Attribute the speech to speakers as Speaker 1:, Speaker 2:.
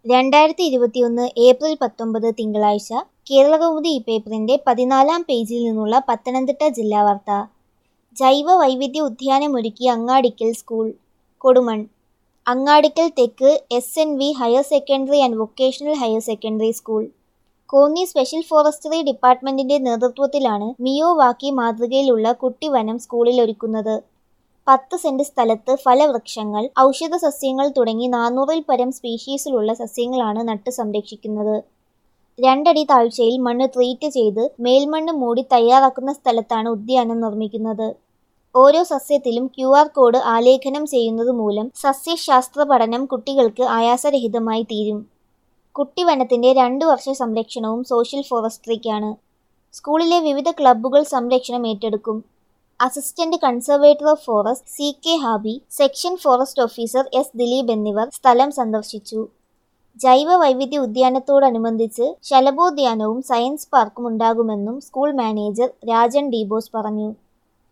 Speaker 1: രണ്ടായിരത്തി ഇരുപത്തിയൊന്ന് ഏപ്രിൽ പത്തൊമ്പത് തിങ്കളാഴ്ച കേരളകൗമുദി ഈ പേപ്പറിന്റെ പതിനാലാം പേജിൽ നിന്നുള്ള പത്തനംതിട്ട ജില്ലാ വാർത്ത ജൈവ വൈവിധ്യ ഉദ്യാനമൊരുക്കി അങ്ങാടിക്കൽ സ്കൂൾ കൊടുമൺ അങ്ങാടിക്കൽ തെക്ക് S N V higher secondary and vocational higher secondary school Konni special forestry ഡിപ്പാർട്ട്മെന്റിന്റെ നേതൃത്വത്തിലാണ് മിയോവാക്കി മാതൃകയിലുള്ള കുട്ടിവനം സ്കൂളിൽ ഒരുക്കുന്നത് പത്ത് സെന്റ് സ്ഥലത്ത് ഫലവൃക്ഷങ്ങൾ ഔഷധ സസ്യങ്ങൾ തുടങ്ങി നാനൂറിൽ പരം സ്പീഷീസിലുള്ള സസ്യങ്ങളാണ് നട്ട് സംരക്ഷിക്കുന്നത് രണ്ടടി താഴ്ചയിൽ മണ്ണ് ട്രീറ്റ് ചെയ്ത് മേൽമണ്ണ് മൂടി തയ്യാറാക്കുന്ന സ്ഥലത്താണ് ഉദ്യാനം നിർമ്മിക്കുന്നത് ഓരോ സസ്യത്തിലും ക്യു ആർ കോഡ് ആലേഖനം ചെയ്യുന്നത് മൂലം സസ്യശാസ്ത്ര പഠനം കുട്ടികൾക്ക് ആയാസരഹിതമായി തീരും കുട്ടിവനത്തിന്റെ രണ്ടു വർഷ സംരക്ഷണവും സോഷ്യൽ ഫോറസ്ട്രിക്കാണ് സ്കൂളിലെ വിവിധ ക്ലബ്ബുകൾ സംരക്ഷണം ഏറ്റെടുക്കും assistant conservator of forest C K Habi section forest officer S Dileep എന്നിവർ സ്ഥലം സന്ദർശിച്ചു ജൈവ വൈവിധ്യ ഉദ്യാനത്തോടനുബന്ധിച്ച് ശലഭോദ്യാനവും സയൻസ് പാർക്കും ഉണ്ടാകുമെന്നും സ്കൂൾ മാനേജർ രാജൻ ഡീബോസ് പറഞ്ഞു